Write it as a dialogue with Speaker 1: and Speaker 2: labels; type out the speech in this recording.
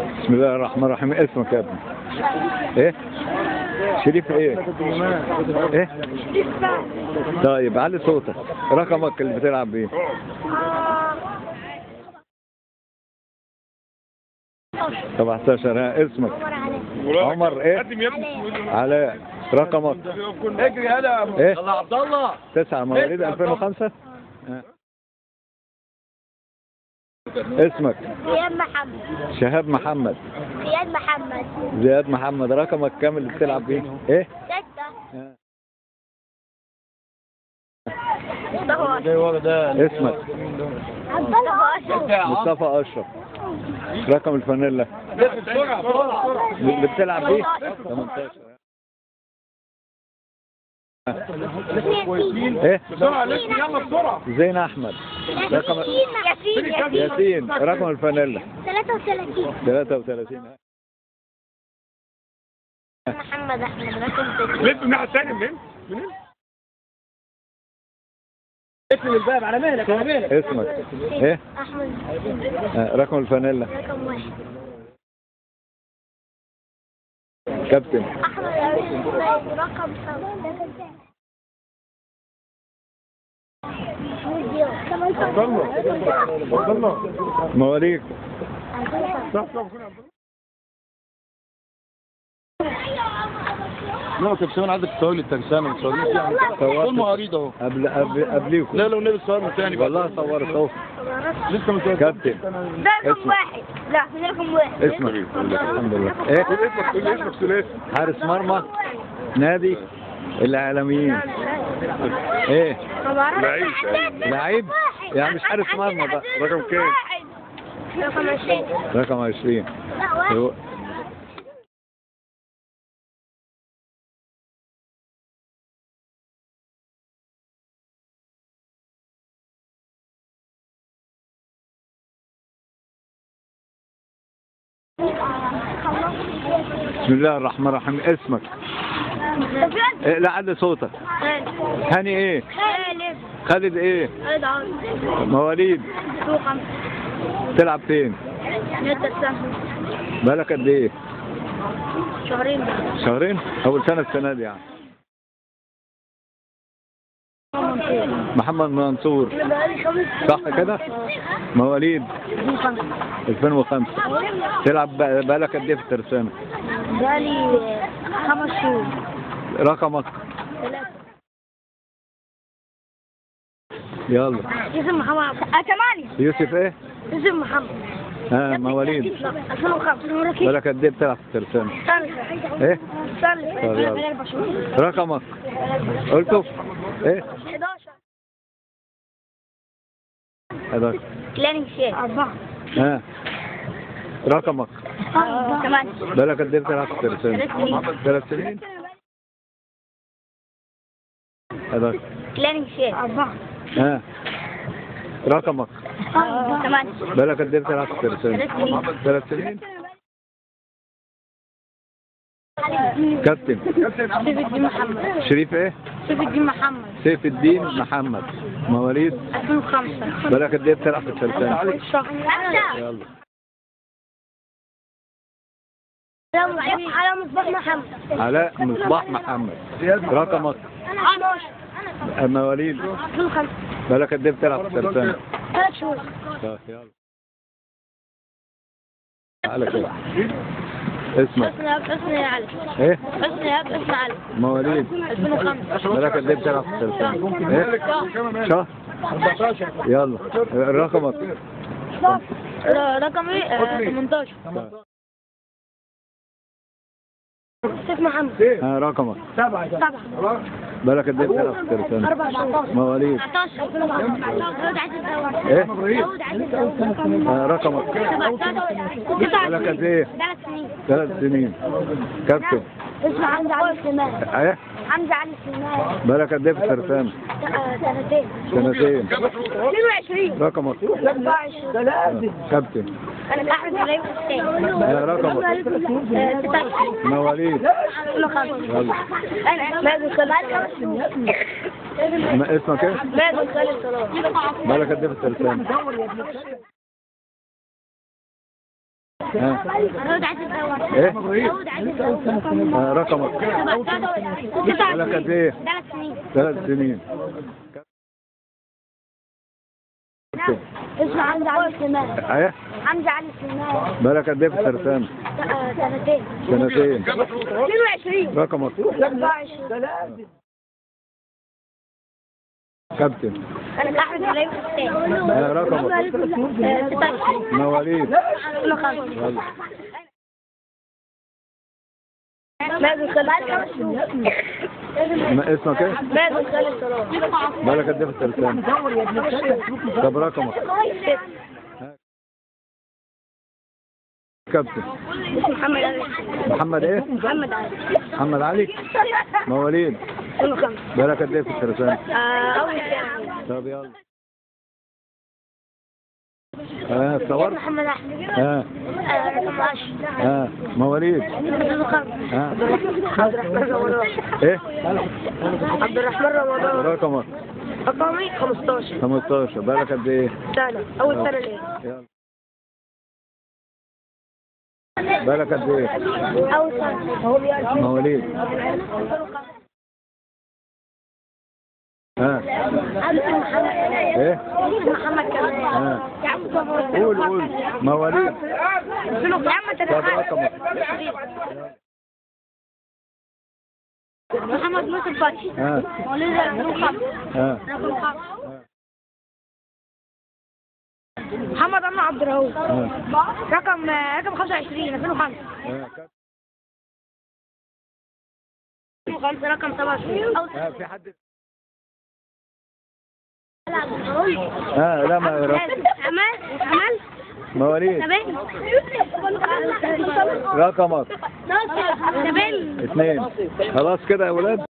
Speaker 1: بسم الله الرحمن الرحيم اسمك يا ابني ايه شريف ايه ايه طيب علي صوتك رقمك اللي بتلعب بيه طب 11 ها اسمك عمر ايه
Speaker 2: قدم يا ابني
Speaker 1: علاء رقمك
Speaker 2: اجري هلا
Speaker 1: ايه
Speaker 2: الله عبد الله
Speaker 1: تسعة مواليد 2005 ها. اسمك
Speaker 3: زياد محمد
Speaker 1: شهاب محمد
Speaker 3: زياد محمد
Speaker 1: زياد محمد رقمك كام اللي بتلعب بيه ايه
Speaker 3: ستة
Speaker 1: ها.
Speaker 3: مصطفى
Speaker 2: ورا ده
Speaker 1: اسمك
Speaker 3: عبد الله أشرف
Speaker 1: مصطفى اشرف رقم الفانيلا
Speaker 2: بسرعه بسرعه
Speaker 1: اللي بتلعب بيه 18 ايه
Speaker 2: بسرعه لسه يلا بسرعه
Speaker 1: زين احمد رقم
Speaker 3: ياسين ياسين
Speaker 1: ياسين رقم الفانيلا
Speaker 3: 33
Speaker 1: 33
Speaker 3: محمد احمد رقم ستة
Speaker 2: لف من الناحيه الثانيه منين؟ منين؟ اقفل الباب على مهلك على مهلك
Speaker 1: اسمك ايه
Speaker 3: احمد
Speaker 1: آه، رقم الفانيلا
Speaker 3: رقم واحد
Speaker 1: كابتن
Speaker 3: احمد أبو رقم خمسة
Speaker 2: وصلنا وصلنا
Speaker 1: مواليد
Speaker 2: صح صح لا ترسانة عندك تصور لي الترسانة ما تصوريش يعني
Speaker 1: صورت.
Speaker 2: كل مواريد اهو
Speaker 1: قبل قبل قبليكم
Speaker 2: لا لو نبي صور تاني بقى
Speaker 1: والله صورت اهو
Speaker 2: لسه مصور
Speaker 1: كابتن
Speaker 3: ده رقم
Speaker 1: اسمك.
Speaker 3: واحد لا ده رقم واحد
Speaker 1: اسمك الحمد لله ايه
Speaker 2: قول اسمك قول لي اسمك ثلاثي
Speaker 1: حارس مرمى نادي الاعلاميين ايه
Speaker 2: لعيب
Speaker 1: لعيب يعني مش حارس مرمى بقى
Speaker 2: رقم كام؟
Speaker 3: رقم 20
Speaker 1: رقم 20
Speaker 3: لا واحد
Speaker 1: هو- بسم الله الرحمن الرحيم اسمك إيه لا عد صوتك هاني ايه
Speaker 3: خالد
Speaker 1: خالد ايه
Speaker 3: خالد عوض
Speaker 1: مواليد
Speaker 3: سوق خمسة
Speaker 1: تلعب فين
Speaker 3: ندى سهل
Speaker 1: بالك قد ايه
Speaker 3: شهرين
Speaker 1: شهرين اول سنه السنه دي يعني محمد منصور
Speaker 3: بقالي خمس
Speaker 1: صح كده مواليد
Speaker 3: سنين خمسة
Speaker 1: 2005 تلعب بق- بقالك قد ايه في الترسانه
Speaker 3: بقالي خمس شهور
Speaker 1: رقمك
Speaker 3: ثلاثة
Speaker 1: يلا
Speaker 3: اسم محمد آه ثمانية
Speaker 1: يوسف ايه
Speaker 3: اسم محمد
Speaker 1: ها مواليد
Speaker 3: 2005
Speaker 1: بالك قد ايه بتلعب في الترسانه
Speaker 3: ثالثة
Speaker 1: ايه
Speaker 3: ثالثة
Speaker 1: طب يلا.
Speaker 3: أربع شهور
Speaker 1: رقمك قلته ايه
Speaker 3: 11
Speaker 1: هذاك
Speaker 3: كليننج شيء أربعة
Speaker 1: ها رقمك
Speaker 3: ثمانية
Speaker 1: بالك قد ايه بتلعب في الترسانه
Speaker 3: ثلاث سنين.
Speaker 1: ثلاث سنين هذاك
Speaker 3: كليننج شيء أربعة
Speaker 1: ها رقمك
Speaker 3: ثمانية
Speaker 1: بالك قد ايه بتلعب في الترسانه
Speaker 3: ثلاث سنين.
Speaker 1: ثلاث سنين كابتن
Speaker 3: سيف الدين محمد
Speaker 1: شريف ايه
Speaker 3: سيف الدين محمد
Speaker 1: سيف الدين محمد مواليد
Speaker 3: 2005
Speaker 1: بالك قد ايه بتلعب في الترسانه
Speaker 3: شهر
Speaker 1: يلا
Speaker 3: على مصباح محمد
Speaker 1: علاء مصباح محمد رقمك
Speaker 3: 12
Speaker 1: مواليد
Speaker 3: 2005
Speaker 1: بالك قد ايه بتلعب في الترسانه
Speaker 3: ثلاث شهور
Speaker 1: طيب، يلا على كده اسمك
Speaker 3: حسني ياب حسني علي
Speaker 1: ايه
Speaker 3: حسني ياب اسم علي
Speaker 1: مواليد
Speaker 3: 2005
Speaker 1: بالك قد ايه بتلعب في الترسانه ايه شهر يلا رقمك
Speaker 3: رقمي آه، 18
Speaker 1: طيب.
Speaker 3: سيف محمد
Speaker 1: ها رقمك
Speaker 3: سبعة
Speaker 1: بالك قد ايه بتلعب في الترسانه
Speaker 3: 14
Speaker 1: مواليد
Speaker 3: 19 داود عز الدوار
Speaker 1: ايه
Speaker 3: داود عز الدوار
Speaker 1: ها رقمك بالك قد ايه
Speaker 3: ثلاث سنين
Speaker 1: ثلاث سنين كابتن
Speaker 3: اسمه حمزة علي السمان
Speaker 1: ايه
Speaker 3: حمزة علي السمان
Speaker 1: بالك قد ايه في الترسانه
Speaker 3: سنتين
Speaker 1: سنتين
Speaker 3: 22
Speaker 1: رقمك
Speaker 3: 24
Speaker 1: كابتن
Speaker 3: انا احمد ابراهيم حسين
Speaker 1: ها رقمك
Speaker 3: آه، 16
Speaker 1: مواليد
Speaker 3: 2005
Speaker 1: يلا
Speaker 3: انا مازن خالد
Speaker 1: ما اسمك ايه
Speaker 3: مازن خالد صلاح
Speaker 1: بالك قد ايه في الترسانه ها
Speaker 3: داود عايز الدواء
Speaker 1: ايه
Speaker 3: داود عايز الدواء
Speaker 1: آه، رقمك
Speaker 3: تسع
Speaker 1: بقالك قد ايه
Speaker 3: ثلاث سنين
Speaker 1: ثلاث سنين
Speaker 3: اسمه حمزة علي سليمان
Speaker 1: ايه
Speaker 3: حمزة علي سليمان
Speaker 1: بقالك قد ايه في الترسانة
Speaker 3: آه، سنتين
Speaker 1: سنتين
Speaker 3: 22
Speaker 1: رقمك
Speaker 3: 24
Speaker 1: كابتن
Speaker 3: انا احمد ابراهيم حسين
Speaker 1: آه، رقمك
Speaker 3: آه، 26
Speaker 1: مواليد
Speaker 3: 2005
Speaker 1: يلا
Speaker 3: مازن خالد
Speaker 1: ما اسمك ايه
Speaker 3: مازن خالد صلاح
Speaker 1: بقالك قد ايه في الترسانة طب رقمك كابتن
Speaker 3: اسمه محمد علي
Speaker 1: محمد ايه
Speaker 3: محمد علي
Speaker 1: محمد علي مواليد
Speaker 3: 2005
Speaker 1: بقالك قد ايه في الترسانة
Speaker 3: آه، أول سنة
Speaker 1: طب يلا ها
Speaker 3: اسمه
Speaker 1: صورت
Speaker 3: محمد أحمد
Speaker 1: ها
Speaker 3: آه، رقم 10
Speaker 1: ها مواليد
Speaker 3: 2005
Speaker 1: ها
Speaker 3: عبد الرحمن رمضان
Speaker 1: ايه
Speaker 3: عبد الرحمن رمضان
Speaker 1: رقمك
Speaker 3: رقمي 15
Speaker 1: 15 بقالك قد ايه
Speaker 3: سنة أول سنة ليه
Speaker 1: يلا بقالك قد ايه
Speaker 3: أول سنة
Speaker 1: مواليد ها
Speaker 3: اسمه محمد
Speaker 1: ايه
Speaker 3: اسمه محمد كمال
Speaker 1: ها
Speaker 3: يا عم طب
Speaker 1: قول قول مواليد
Speaker 3: يا عم انت
Speaker 1: طب رقمك
Speaker 3: محمد موسى الفتحي
Speaker 1: ها
Speaker 3: مواليد 2005
Speaker 1: ها
Speaker 3: رقم 5 محمد أنور عبد الرؤوف
Speaker 1: ها
Speaker 3: رقم رقم 25 2005
Speaker 1: ها
Speaker 3: 2005 رقم 27 أول
Speaker 1: ها في حد
Speaker 3: سنة
Speaker 1: ها لا ما رقم
Speaker 3: أمل أمل
Speaker 1: مواليد
Speaker 3: سبيل
Speaker 1: رقمك
Speaker 3: سبيل
Speaker 1: اثنين خلاص كده يا ولاد